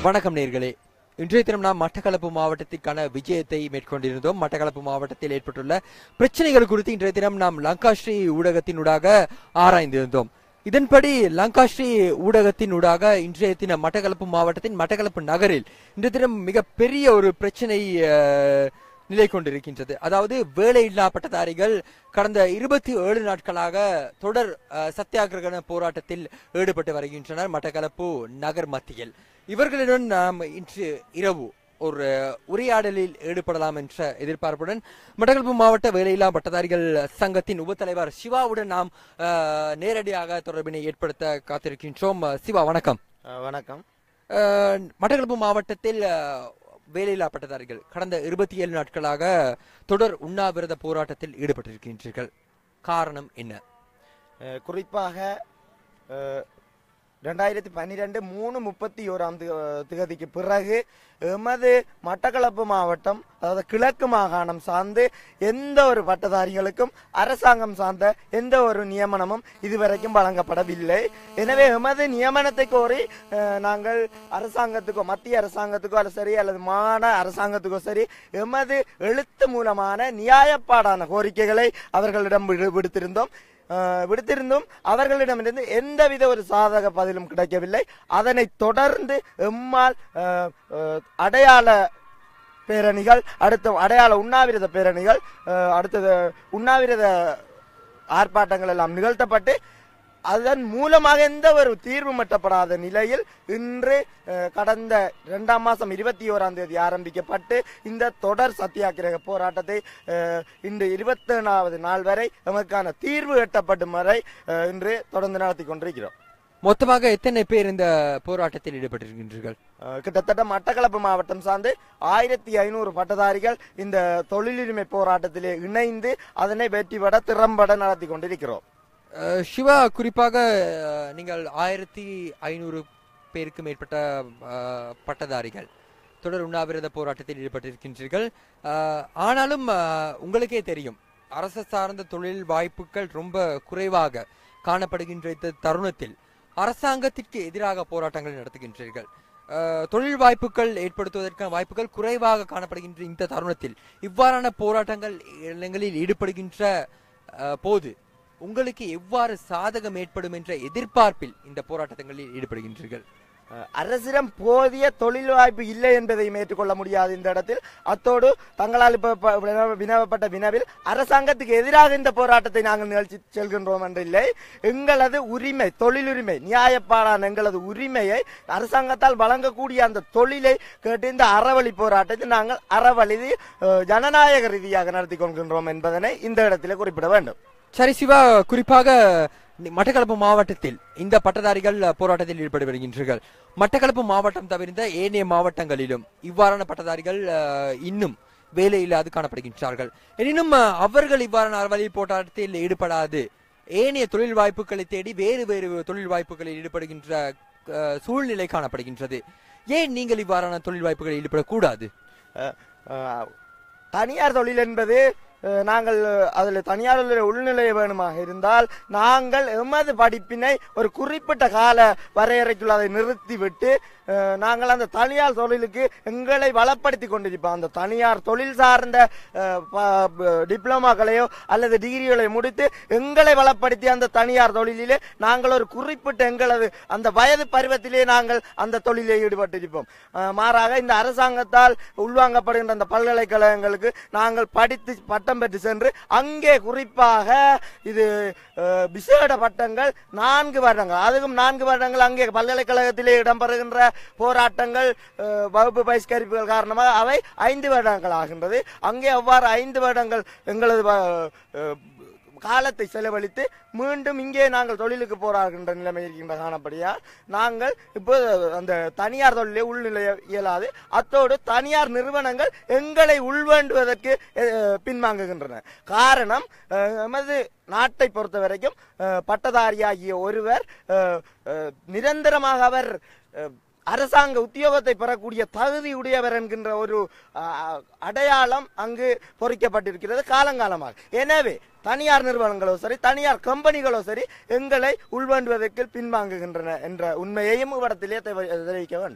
வணக்கம் நேர்களே இன்றைய தினம் நாம் மட்டக்களப்பு மாவட்டத்திற்கான விஜயத்தை மேற்கொண்டிருந்தோம் மட்டக்களப்பு மாவட்டத்தில் ஏற்பட்டுள்ள பிரச்சனைகள் குறித்து இன்றைய தினம் நாம் லங்காஸ்ரீ ஊடகத்தினூடாக ஆராய்ந்திருந்தோம் இதன்படி லங்காஸ்ரீ ஊடகத்தினூடாக இன்றைய தினம் மட்டக்களப்பு மாவட்டத்தின் மட்டக்களப்பு நகரில் இன்றைய தினம் மிகப்பெரிய ஒரு பிரச்சனை அஹ், நிலை கொண்டிருக்கின்றது அதாவது வேலையில்லா பட்டதாரிகள் கடந்த இருபத்தி ஏழு நாட்களாக தொடர் அஹ், சத்தியாகிரகண போராட்டத்தில் ஈடுபட்டு வருகின்றனர் மட்டக்களப்பு நகர் மத்தியில் இவர்களுடன் நாம் இன்று இரவு ஒரு உரையாடலில் ஈடுபடலாம் என்ற எதிர்பார்ப்புடன் மட்டக்களப்பு மாவட்ட வேலையில்லா பட்டதாரிகள் சங்கத்தின் உபத்தலைவர் சிவாவுடன் நாம் அஹ், நேரடியாக தொடர்பினை ஏற்படுத்த காத்திருக்கின்றோம் அஹ், சிவா வணக்கம் அஹ் வணக்கம் அஹ், மட்டக்களப்பு மாவட்டத்தில் அஹ், வேலையில்லா பட்டதாரிகள் கடந்த இருபத்தி ஏழு நாட்களாக தொடர் உண்ணாவிரத போராட்டத்தில் ஈடுபட்டிருக்கின்றீர்கள் காரணம் என்ன அஹ் குறிப்பாக அஹ், ரெண்டாயிரத்தி பன்னிரெண்டு மூணு முப்பத்தி ஓராம் தி- திகதிக்கு பிறகு எமது மட்டக்களப்பு மாவட்டம் அதாவது கிழக்கு மாகாணம் சார்ந்து எந்த ஒரு பட்டதாரிகளுக்கும் அரசாங்கம் சார்ந்த எந்த ஒரு நியமனமும் இதுவரைக்கும் வழங்கப்படவில்லை எனவே எமது நியமனத்தை கோரி அஹ், நாங்கள் அரசாங்கத்துக்கோ மத்திய அரசாங்கத்துக்கோ அல்லது சரி அல்லது மாகாண அரசாங்கத்துக்கோ சரி எமது எழுத்து மூலமான நியாயப்பாடான கோரிக்கைகளை அவர்களிடம் விடு- விடுத்திருந்தோம் அஹ் விடுத்திருந்தும் அவர்களிடமிருந்து எந்தவித ஒரு சாதக பதிலும் கிடைக்கவில்லை அதனைத் தொடர்ந்து எம்மால் அஹ், அஹ், அடையாள பேரணிகள் அடுத்த அடையாள உண்ணாவிரத பேரணிகள் அஹ், அடுத்தது உண்ணாவிரத ஆர்ப்பாட்டங்கள் எல்லாம் நிகழ்த்தப்பட்டு அதன் மூலமாக எந்த ஒரு தீர்வு மட்டப்படாத நிலையில் இன்று அஹ், கடந்த இரண்டாம் மாசம் இருபத்தி ஓராம் தேதி ஆரம்பிக்கப்பட்டு இந்த தொடர் சத்தியாகிரக போராட்டத்தை அஹ், இன்று இருபத்தேழாவது நாள் வரை நமக்கான தீர்வு எட்டப்படும் வரை அஹ், இன்று தொடர்ந்து நடத்தி கொண்டிருக்கிறோம் மொத்தமாக எத்தனை பேர் இந்த போராட்டத்தில் ஈடுபட்டிருக்கின்றீர்கள் அஹ், கிட்டத்தட்ட மட்டக்களப்பு மாவட்டம் சார்ந்து ஆயிரத்தி ஐநூறு பட்டதாரிகள் இந்த தொழிலுரிமை போராட்டத்திலே இணைந்து அதனை வெற்றிபட திறம்பட நடத்தி கொண்டிருக்கிறோம் அஹ், சிவா குறிப்பாக அஹ், நீங்கள் ஆயிரத்தி ஐநூறு பேருக்கு மேற்பட்ட அஹ், பட்டதாரிகள் தொடர் உண்ணாவிரத போராட்டத்தில் ஈடுபட்டிருக்கின்றீர்கள் அஹ், ஆனாலும் அஹ், உங்களுக்கே தெரியும் அரசு சார்ந்த தொழில் வாய்ப்புகள் ரொம்ப குறைவாக காணப்படுகின்ற இந்த தருணத்தில் அரசாங்கத்திற்கு எதிராக போராட்டங்கள் நடத்துகின்றீர்கள் அஹ், தொழில் வாய்ப்புகள் ஏற்படுத்துவதற்கான வாய்ப்புகள் குறைவாக காணப்படுகின்ற இந்த தருணத்தில் இவ்வாறான போராட்டங்கள் இடங்களில் ஈடுபடுகின்ற அஹ், போது உங்களுக்கு எவ்வாறு சாதகம் ஏற்படும் என்ற எதிர்பார்ப்பில் இந்த போராட்டங்களில் ஈடுபடுகின்றீர்கள் அஹ், அரசிடம் போதிய தொழில் வாய்ப்பு இல்லை என்பதையும் ஏற்றுக்கொள்ள முடியாது இந்த இடத்தில் அத்தோடு தங்களால் இப்ப ப- வினவ- வினவப்பட்ட வினவில் அரசாங்கத்துக்கு எதிராக இந்த போராட்டத்தை நாங்கள் நிகழ்ச்சி செல்கின்றோம் என்று இல்லை எங்களது உரிமை தொழிலுரிமை நியாயப்பாடான எங்களது உரிமையை அரசாங்கத்தால் வழங்கக்கூடிய அந்த தொழிலை கேட்டு இந்த அறவழி போராட்டத்தை நாங்கள் அறவழி அஹ், ஜனநாயக ரீதியாக நடத்தி கொள்கின்றோம் என்பதனை இந்த இடத்திலே குறிப்பிட வேண்டும் சரி சிவா குறிப்பாக நி- மட்டக்களப்பு மாவட்டத்தில் இந்த பட்டதாரிகள் அஹ், போராட்டத்தில் ஈடுபட்டு வருகின்றீர்கள் மட்டக்களப்பு மாவட்டம் தவிர்த்த ஏனைய மாவட்டங்களிலும் இவ்வாறான பட்டதாரிகள் அஹ், இன்னும் வேலை இல்லாது காணப்படுகின்றார்கள் எனினும் அஹ், அவர்கள் இவ்வாறான அறவழி போராட்டத்தில் ஈடுபடாது ஏனைய தொழில் வாய்ப்புகளை தேடி வேறு வேறு தொழில் வாய்ப்புகளில் ஈடுபடுகின்ற அஹ், சூழ்நிலை காணப்படுகின்றது ஏன் நீங்கள் இவ்வாறான தொழில் வாய்ப்புகளில் ஈடுபடக்கூடாது அஹ், அஹ், தனியார் தொழில் என்பது அஹ், நாங்கள் அதில் தனியார் தொழில் உள்நிலைய வேணுமாக இருந்தால் நாங்கள் எமது படிப்பினை ஒரு குறிப்பிட்ட கால வரையறைக்குள் அதை நிறுத்திவிட்டு அஹ், நாங்கள் அந்த தனியார் தொழிலுக்கு எங்களை வளப்படுத்தி கொண்டிருப்போம் அந்த தனியார் தொழில் சார்ந்த அஹ், ப- ப- டிப்ளமாக்களையோ அல்லது டிகிரிகளை முடித்து எங்களை வளப்படுத்தி அந்த தனியார் தொழிலிலே நாங்கள் ஒரு குறிப்பிட்ட எங்களது அந்த வயது பருவத்திலே நாங்கள் அந்த தொழிலே ஈடுபட்டிருப்போம் அஹ், மாறாக இந்த அரசாங்கத்தால் உள்வாங்கப்படுகின்ற அந்த பல்கலைக்கழகங்களுக்கு நாங்கள் படித்து பட்டம் பெற்று சென்று அங்கே குறிப்பாக இது அஹ், விசேட பட்டங்கள் நான்கு வருடங்கள் அதுவும் நான்கு வருடங்கள் அங்கே பல்கலைக்கழகத்திலே இடம்பெறுகின்ற போராட்டங்கள் அஹ், வகுப்பு பகிஷ்கரிப்புகள் காரணமாக அவை ஐந்து வருடங்கள் ஆகின்றது அங்கே அவ்வாறு ஐந்து வருடங்கள் எங்களது வ- அஹ், காலத்தை செலவழித்து மீண்டும் இங்கே நாங்கள் தொழிலுக்கு போராடுகின்ற நிலைமை இருக்கின்ற காணப்படியால் நாங்கள் இப்போ அந்த தனியார் தொழிலை உள்நிலைய இயலாது அத்தோடு தனியார் நிறுவனங்கள் எங்களை உள்வேண்டுவதற்கு அஹ், பின்வாங்குகின்றன காரணம் அஹ், எமது நாட்டை பொறுத்த வரைக்கும் அஹ், பட்டதாரியாகிய ஒருவர் அஹ், அஹ், நிரந்தரமாக அவர் அஹ், அரசாங்க உத்தியோகத்தை பெறக்கூடிய தகுதி உடையவர் என்கின்ற ஒரு அஹ், அடையாளம் அங்கு பொறிக்கப்பட்டிருக்கிறது காலங்காலமாக எனவே தனியார் நிறுவனங்களோ சரி தனியார் கம்பெனிகளோ சரி எங்களை உள்வாண்டுவதற்கு பின்வாங்குகின்றன என்ற உண்மையையும் இவ்விடத்திலே தெவ- தெரிவிக்க வேண்டும்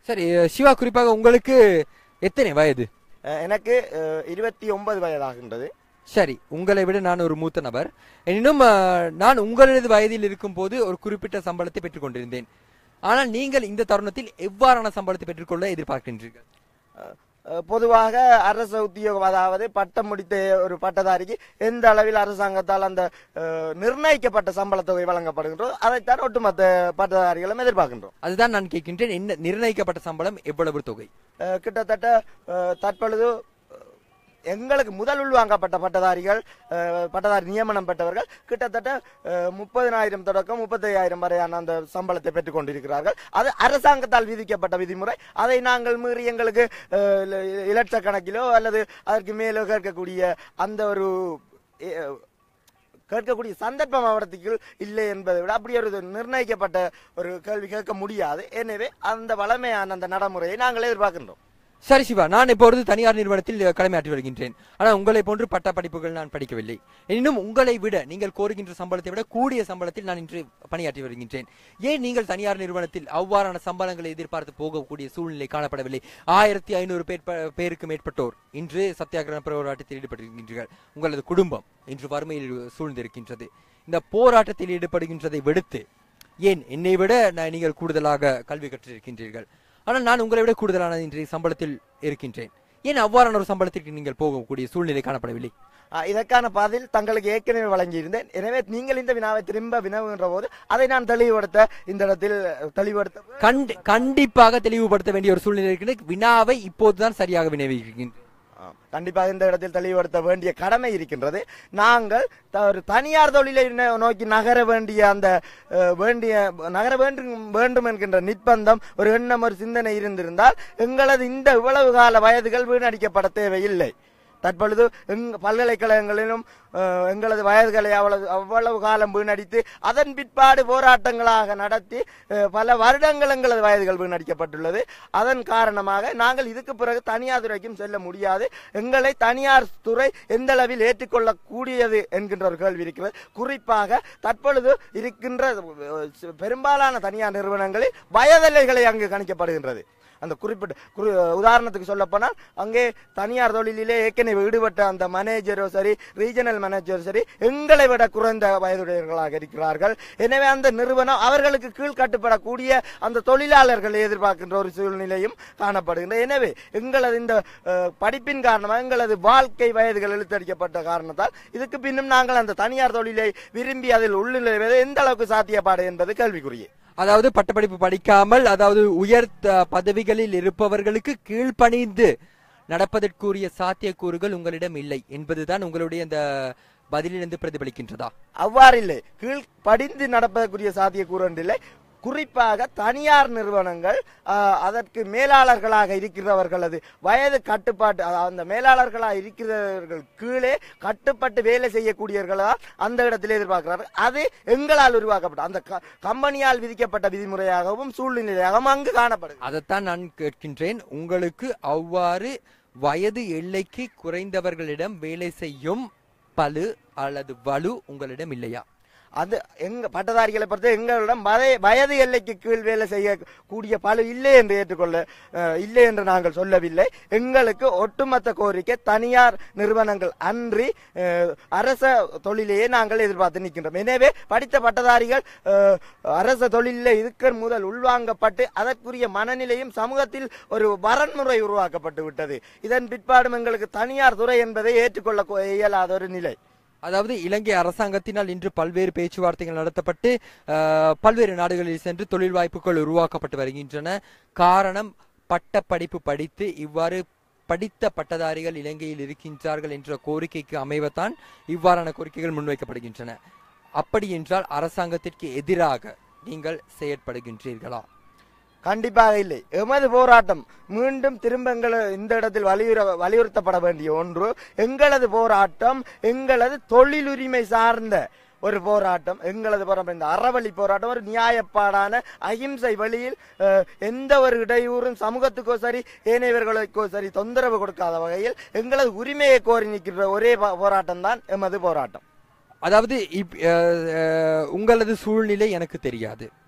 சரி அஹ், சிவா குறிப்பாக உங்களுக்கு எத்தனை வயது அஹ், எனக்கு இருபத்தி ஒன்பது வயதாகின்றது சரி உங்களை விட நான் ஒரு மூத்த நபர் எனினும் அஹ், நான் உங்களது வயதில் இருக்கும் போது ஒரு குறிப்பிட்ட சம்பளத்தை பெற்றுக் கொண்டிருந்தேன் ஆனால் நீங்கள் இந்த தருணத்தில் எவ்வாறான சம்பளத்தை பெற்றுக்கொள்ள எதிர்பார்க்கின்றீர்கள் அஹ், அஹ், பொதுவாக அரசு உத்தியோகம் அதாவது பட்டம் முடித்த ஒரு பட்டதாரிக்கு எந்த அளவில் அரசாங்கத்தால் அந்த அஹ், நிர்ணயிக்கப்பட்ட சம்பள தொகை வழங்கப்படுகின்றோ அதைத்தான் ஒட்டுமொத்த பட்டதாரிகளும் எதிர்பார்க்கின்றோம் அதுதான் நான் கேட்கின்றேன் என்ன நிர்ணயிக்கப்பட்ட சம்பளம் எவ்வளவு தொகை அஹ், கிட்டத்தட்ட அஹ், தற்பொழுது அஹ், எங்களுக்கு முதல் உள்வாங்கப்பட்ட பட்டதாரிகள் அஹ், பட்டதாரி நியமனம் பெற்றவர்கள் கிட்டத்தட்ட முப்பதினாயிரம் தொடக்கம் முப்பத்தையாயிரம் வரையான அந்த சம்பளத்தை பெற்றுக் கொண்டிருக்கிறார்கள் அது அரசாங்கத்தால் விதிக்கப்பட்ட விதிமுறை அதை நாங்கள் மீறி எங்களுக்கு அஹ், இல- இலட்சக்கணக்கிலோ அல்லது அதற்கு மேலோ கேட்கக்கூடிய அந்த ஒரு அஹ், கேட்கக்கூடிய சந்தர்ப்ப மாவட்டத்துக்குள் இல்லை என்பதை விட அப்படி ஒரு நிர்ணயிக்கப்பட்ட ஒரு கேள்வி கேட்க முடியாது எனவே அந்த வளமையான அந்த நடைமுறையை நாங்கள் எதிர்பார்க்கின்றோம் சரி சிவா நான் இப்பொழுது தனியார் நிறுவனத்தில் அஹ், கடமையாற்றி வருகின்றேன் ஆனால் உங்களை போன்று பட்ட படிப்புகள் நான் படிக்கவில்லை எனினும் உங்களை விட நீங்கள் கோருகின்ற சம்பளத்தை விட கூடிய சம்பளத்தில் நான் இன்று பணியாற்றி வருகின்றேன் ஏன் நீங்கள் தனியார் நிறுவனத்தில் அவ்வாறான சம்பளங்களை எதிர்பார்த்து போகக்கூடிய சூழ்நிலை காணப்படவில்லை ஆயிரத்தி ஐநூறு பேர் ப- பேருக்கு மேற்பட்டோர் இன்று சத்தியாகிரக போராட்டத்தில் ஈடுபட்டிருக்கின்றீர்கள் உங்களது குடும்பம் இன்று வறுமையில் சூழ்ந்திருக்கின்றது இந்த போராட்டத்தில் ஈடுபடுகின்றதை விடுத்து ஏன் என்னை விட நான் நீங்கள் கூடுதலாக கல்வி கற்றிருக்கின்றீர்கள் ஆனால் நான் உங்களை விட கூடுதலான இன்றைய சம்பளத்தில் இருக்கின்றேன் ஏன் அவ்வாறான ஒரு சம்பளத்திற்கு நீங்கள் போகக்கூடிய சூழ்நிலை காணப்படவில்லை ஆ, இதற்கான பதில் தங்களுக்கு ஏற்கனவே வழங்கியிருந்தேன் எனவே நீங்கள் இந்த வினாவை திரும்ப வினவுகின்ற போது அதை நான் தெளிவுபடுத்த இந்த இடத்தில் தெளிவுபடுத்த கண்டி கண்டிப்பாக தெளிவுபடுத்த வேண்டிய ஒரு சூழ்நிலை இருக்கின்றது வினாவை இப்போதுதான் சரியாக வினவிக்கின்றேன் ஆ, கண்டிப்பாக இந்த இடத்தில் தெளிவுபடுத்த வேண்டிய கடமை இருக்கின்றது நாங்கள் த- ஒரு தனியார் தொழிலை நோ- நோக்கி நகர வேண்டிய அந்த அஹ், வேண்டிய நகர வேண்டும் வேண்டும் என்கின்ற நிர்பந்தம் ஒரு எண்ணம் ஒரு சிந்தனை இருந்திருந்தால் எங்களது இந்த இவ்வளவு கால வயதுகள் வீணடிக்கப்பட தேவையில்லை தற்பொழுது எங் பல்கலைக்கழகங்களிலும் அஹ், எங்களது வயதுகளை அவ்வளவு அவ்வளவு காலம் வீணடித்து அதன் பிற்பாடு போராட்டங்களாக நடத்தி அஹ், பல வருடங்கள் எங்களது வயதுகள் வீணடிக்கப்பட்டுள்ளது அதன் காரணமாக நாங்கள் இதுக்கு பிறகு தனியார் துறைக்கும் செல்ல முடியாது எங்களை தனியார் துறை எந்த அளவில் ஏற்றுக்கொள்ளக்கூடியது என்கின்ற ஒரு கேள்வி இருக்கிறது குறிப்பாக தற்பொழுது இருக்கின்ற அஹ், பெரும்பாலான தனியார் நிறுவனங்களில் வயதெல்லைகளை அங்கு கணிக்கப்படுகின்றது அந்த குறிப்பிட்ட குறி உதாரணத்துக்கு சொல்லப்போனால் அங்கே தனியார் தொழிலிலே ஏற்கனவே ஈடுபட்ட அந்த மேனேஜரோ சரி ரீஜனல் மேனேஜர் சரி எங்களை விட குறைந்த வயதுடையவர்களாக இருக்கிறார்கள் எனவே அந்த நிறுவனம் அவர்களுக்கு கீழ் கட்டுப்படக்கூடிய அந்த தொழிலாளர்களை எதிர்பார்க்கின்ற ஒரு சூழ்நிலையும் காணப்படுகின்றது எனவே எங்களது இந்த அஹ், படிப்பின் காரணமாக எங்களது வாழ்க்கை வயதுகள் இழுத்தடிக்கப்பட்ட காரணத்தால் இதுக்கு பின்னும் நாங்கள் அந்த தனியார் தொழிலை விரும்பி அதில் உள்நுழைவது எந்த அளவுக்கு சாத்தியப்பாடு என்பது கேள்விக்குரிய அதாவது பட்டப்படிப்பு படிக்காமல் அதாவது உயர் த- பதவிகளில் இருப்பவர்களுக்கு கீழ்ப்பணிந்து நடப்பதற்குரிய சாத்தியக்கூறுகள் உங்களிடம் இல்லை என்பதுதான் உங்களுடைய இந்த பதிலிலிருந்து பிரதிபலிக்கின்றதா அவ்வாறில்லை கீழ் படிந்து நடப்பதற்குரிய சாத்தியக்கூறு ஒன்றில்லை குறிப்பாக தனியார் நிறுவனங்கள் ஆஹ், அதற்கு மேலாளர்களாக இருக்கிறவர்களது வயது கட்டுப்பாட்டு அதாவது அந்த மேலாளர்களாக இருக்கிறவர்கள் கீழே கட்டுப்பட்டு வேலை செய்யக்கூடியவர்களா அந்த இடத்தில் எதிர்பார்க்கிறார்கள் அது எங்களால் உருவாக்கப்பட்ட அந்த க- கம்பெனியால் விதிக்கப்பட்ட விதிமுறையாகவும் சூழ்நிலையாகவும் அங்கு காணப்படுகிறது அதைத்தான் நான் கேட்கின்றேன் உங்களுக்கு அவ்வாறு வயது எல்லைக்கு குறைந்தவர்களிடம் வேலை செய்யும் பளு அல்லது வலு உங்களிடம் இல்லையா அது எங்க பட்டதாரிகளை பொறுத்த எங்களிடம் வய வயது எல்லைக்கு கீழ் வேலை செய்யக்கூடிய பல இல்லை என்று ஏற்றுக்கொள்ள அஹ், இல்லை என்று நாங்கள் சொல்லவில்லை எங்களுக்கு ஒட்டுமொத்த கோரிக்கை தனியார் நிறுவனங்கள் அன்றி அஹ், அரச தொழிலையே நாங்கள் எதிர்பார்த்து நிற்கின்றோம் எனவே படித்த பட்டதாரிகள் அஹ், அரச தொழிலில் இருக்கிற முதல் உள்வாங்கப்பட்டு அதற்குரிய மனநிலையும் சமூகத்தில் ஒரு வரன்முறை உருவாக்கப்பட்டு விட்டது இதன் பிற்பாடும் எங்களுக்கு தனியார் துறை என்பதை ஏற்றுக்கொள்ள கொ- இயலாத ஒரு நிலை அதாவது இலங்கை அரசாங்கத்தினால் இன்று பல்வேறு பேச்சுவார்த்தைகள் நடத்தப்பட்டு அஹ், பல்வேறு நாடுகளில் சென்று தொழில் வாய்ப்புகள் உருவாக்கப்பட்டு வருகின்றன காரணம் பட்ட படிப்பு படித்து இவ்வாறு படித்த பட்டதாரிகள் இலங்கையில் இருக்கின்றார்கள் என்ற கோரிக்கைக்கு அமைவத்தான் இவ்வாறான கோரிக்கைகள் முன்வைக்கப்படுகின்றன அப்படி என்றால் அரசாங்கத்திற்கு எதிராக நீங்கள் செயற்படுகின்றீர்களா கண்டிப்பாக இல்லை எமது போராட்டம் மீண்டும் திரும்ப எங்கள இந்த இடத்தில் வலியுற வலியுறுத்தப்பட வேண்டிய ஒன்று எங்களது போராட்டம் எங்களது தொழிலுரிமை சார்ந்த ஒரு போராட்டம் எங்களது போராட்டம் இந்த அறவழி போராட்டம் ஒரு நியாயப்பாடான அகிம்சை வழியில் அஹ், எந்த ஒரு இடையூறும் சமூகத்துக்கோ சரி ஏனையவர்களுக்கோ சரி தொந்தரவு கொடுக்காத வகையில் எங்களது உரிமையை கோரி நிற்கின்ற ஒரே போராட்டம் தான் எமது போராட்டம் அதாவது இப்- அஹ், அஹ், உங்களது சூழ்நிலை எனக்கு தெரியாது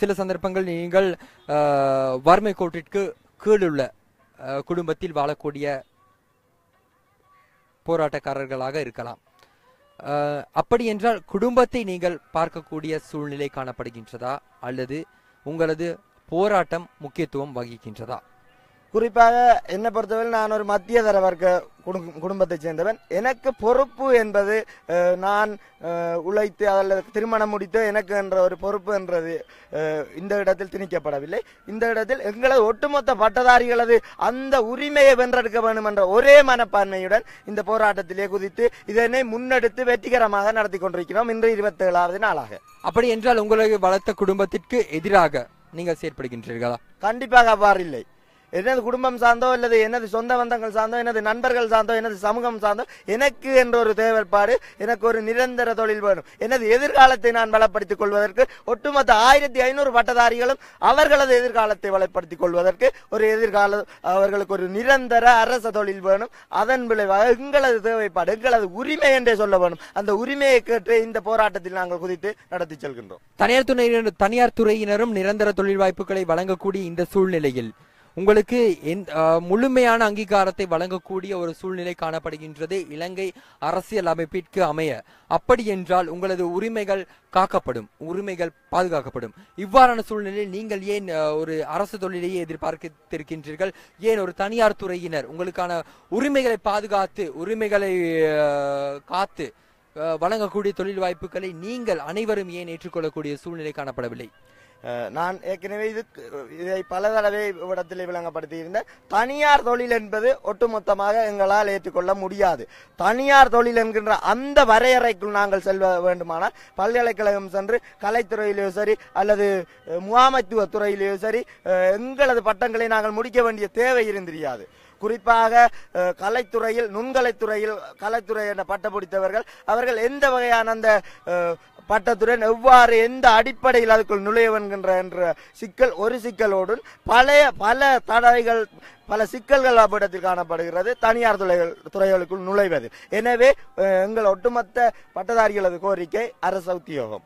சில சந்தர்ப்பங்கள் நீங்கள் அஹ், வறுமை கோட்டிற்கு கீழுள்ள அஹ், குடும்பத்தில் வாழக்கூடிய போராட்டக்காரர்களாக இருக்கலாம் அஹ், அப்படி என்றால் குடும்பத்தை நீங்கள் பார்க்கக்கூடிய சூழ்நிலை காணப்படுகின்றதா அல்லது உங்களது போராட்டம் முக்கியத்துவம் வகிக்கின்றதா குறிப்பாக என்னை பொறுத்தவரை நான் ஒரு மத்திய தர வர்க்க குடும்ப- குடும்பத்தைச் சேர்ந்தவன் எனக்கு பொறுப்பு என்பது அஹ், நான் அஹ், உழைத்து அதில் திருமணம் முடித்து எனக்கு என்ற ஒரு பொறுப்பு என்றது அஹ், இந்த இடத்தில் திணிக்கப்படவில்லை இந்த இடத்தில் எங்களது ஒட்டுமொத்த பட்டதாரிகளது அந்த உரிமையை வென்றெடுக்க வேண்டும் என்ற ஒரே மனப்பான்மையுடன் இந்த போராட்டத்திலே குதித்து இதனை முன்னெடுத்து வெற்றிகரமாக நடத்தி கொண்டிருக்கிறோம் இன்று இருபத்தி ஏழாவது நாளாக அப்படி என்றால் உங்களை வளர்த்த குடும்பத்திற்கு எதிராக நீங்கள் செயற்படுகின்றீர்களா கண்டிப்பாக அவ்வாறு இல்லை எனது குடும்பம் சார்ந்தோ அல்லது எனது சொந்த பந்தங்கள் சார்ந்தோ எனது நண்பர்கள் சார்ந்தோ எனது சமூகம் சார்ந்தோ எனக்கு என்ற ஒரு தேவைப்பாடு எனக்கு ஒரு நிரந்தர தொழில் வேணும் எனது எதிர்காலத்தை நான் வளப்படுத்திக் கொள்வதற்கு ஒட்டுமொத்த ஆயிரத்தி ஐநூறு பட்டதாரிகளும் அவர்களது எதிர்காலத்தை வளப்படுத்திக் கொள்வதற்கு ஒரு எதிர்கால அவர்களுக்கு ஒரு நிரந்தர அரச தொழில் வேணும் அதன் விளைவாக எங்களது தேவைப்பாடு எங்களது உரிமை என்றே சொல்ல வேணும் அந்த உரிமையை கேட்டு இந்த போராட்டத்தில் நாங்கள் குதித்து நடத்தி செல்கின்றோம் தனியார் துறையினர் தனியார் துறையினரும் நிரந்தர தொழில் வாய்ப்புகளை வழங்கக்கூடிய இந்த சூழ்நிலையில் உங்களுக்கு எந்த- அஹ், முழுமையான அங்கீகாரத்தை வழங்கக்கூடிய ஒரு சூழ்நிலை காணப்படுகின்றது இலங்கை அரசியல் அமைப்பிற்கு அமைய அப்படி என்றால் உங்களது உரிமைகள் காக்கப்படும் உரிமைகள் பாதுகாக்கப்படும் இவ்வாறான சூழ்நிலையில் நீங்கள் ஏன் அஹ், ஒரு அரசு தொழிலையே எதிர்பார்த்திருக்கின்றீர்கள் ஏன் ஒரு தனியார் துறையினர் உங்களுக்கான உரிமைகளை பாதுகாத்து உரிமைகளை அஹ், காத்து அஹ், வழங்கக்கூடிய தொழில் வாய்ப்புகளை நீங்கள் அனைவரும் ஏன் ஏற்றுக்கொள்ளக்கூடிய சூழ்நிலை காணப்படவில்லை அஹ் நான் ஏற்கனவே இது இதை பல தடவை இடத்திலே விளங்கப்படுத்தியிருந்தேன் தனியார் தொழில் என்பது ஒட்டுமொத்தமாக எங்களால் ஏற்றுக்கொள்ள முடியாது தனியார் தொழில் என்கின்ற அந்த வரையறைக்குள் நாங்கள் செல்ல வேண்டுமானால் பல்கலைக்கழகம் சென்று கலைத்துறையிலேயோ சரி அல்லது அஹ், முகாமைத்துவ துறையிலேயோ சரி அஹ், எங்களது பட்டங்களை நாங்கள் முடிக்க வேண்டிய தேவை இருந்திருயாது குறிப்பாக அஹ், கலைத்துறையில் நுண்கலைத்துறையில் கலைத்துறை என்ற பட்டம் பிடித்தவர்கள் அவர்கள் எந்த வகையான அந்த அஹ், பட்டத்துடன் எவ்வாறு எந்த அடிப்படையில் அதுக்குள் நுழைய என்கின்ற என்ற சிக்கல் ஒரு சிக்கலோடு பழைய பல தடைகள் பல சிக்கல்கள் அவ்விடத்தில் காணப்படுகிறது தனியார் துறைகள் துறைகளுக்குள் நுழைவது எனவே அஹ், எங்கள் ஒட்டுமொத்த பட்டதாரிகளது கோரிக்கை அரச உத்தியோகம்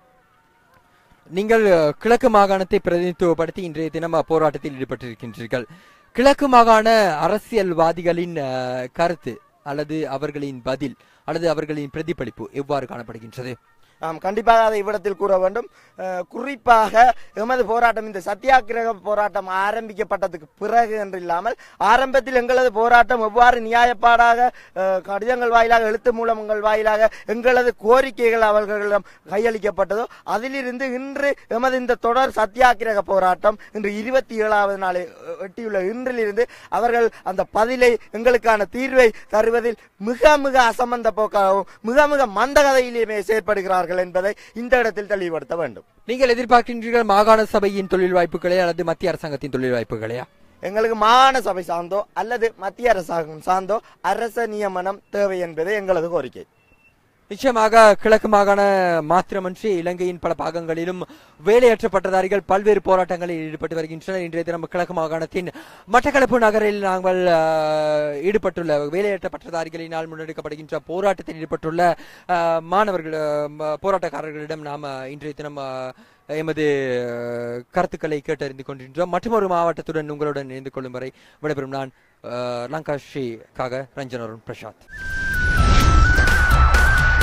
நீங்கள் அஹ், கிழக்கு மாகாணத்தை பிரதிநிதித்துவப்படுத்தி இன்றைய தினம் அஹ், போராட்டத்தில் ஈடுபட்டிருக்கின்றீர்கள் கிழக்கு மாகாண அரசியல்வாதிகளின் அஹ், கருத்து அல்லது அவர்களின் பதில் அல்லது அவர்களின் பிரதிபலிப்பு எவ்வாறு காணப்படுகின்றது ஆம் கண்டிப்பாக அதை இவ்விடத்தில் கூற வேண்டும் அஹ், குறிப்பாக எமது போராட்டம் இந்த சத்தியாகிரக போராட்டம் ஆரம்பிக்கப்பட்டதுக்கு பிறகு என்று இல்லாமல் ஆரம்பத்தில் எங்களது போராட்டம் எவ்வாறு நியாயப்பாடாக அஹ், கடிதங்கள் வாயிலாக எழுத்து மூலங்கள் வாயிலாக எங்களது கோரிக்கைகள் அவர்களிடம் கையளிக்கப்பட்டதோ அதிலிருந்து இன்று எமது இந்த தொடர் சத்தியாகிரக போராட்டம் இன்று இருபத்தி ஏழாவது நாளை அஹ், எட்டியுள்ள இன்றிலிருந்து அவர்கள் அந்த பதிலை எங்களுக்கான தீர்வை தருவதில் மிக மிக அசம்பந்த போக்காகவும் மிக மிக மந்தகதையிலேயே செயற்படுகிறார்கள் என்பதை இந்த இடத்தில் தெளிவுபடுத்த வேண்டும் நீங்கள் எதிர்பார்க்கின்றீர்கள் மாகாண சபையின் தொழில் வாய்ப்புகளே அல்லது மத்திய அரசாங்கத்தின் தொழில் வாய்ப்புகளையா எங்களுக்கு மாகாண சபை சார்ந்தோ அல்லது மத்திய அரசாங்கம் சார்ந்தோ அரச நியமனம் தேவை என்பது எங்களது கோரிக்கை நிச்சயமாக கிழக்கு மாகாண மாத்திரமன்றி இலங்கையின் பல பாகங்களிலும் வேலையற்ற பட்டதாரிகள் பல்வேறு போராட்டங்களில் ஈடுபட்டு வருகின்றனர் இன்றைய தினம் கிழக்கு மாகாணத்தின் மட்டக்களப்பு நகரில் நாங்கள் அஹ், ஈடுபட்டுள்ள வேலையற்ற பட்டதாரிகளினால் முன்னெடுக்கப்படுகின்ற போராட்டத்தில் ஈடுபட்டுள்ள அஹ், மாணவர்கள் அஹ், ம- போராட்டக்காரர்களிடம் நாம் இன்றைய தினம் அஹ், எமது அஹ், கருத்துக்களை கேட்டறிந்து கொண்டிருக்கிறோம் மற்றொரு மாவட்டத்துடன் உங்களுடன் இணைந்து கொள்ளும் வரை விடைபெறும் நான் அஹ், லங்கா ஸ்ரீக்காக ரஞ்சன் அருண் பிரசாத்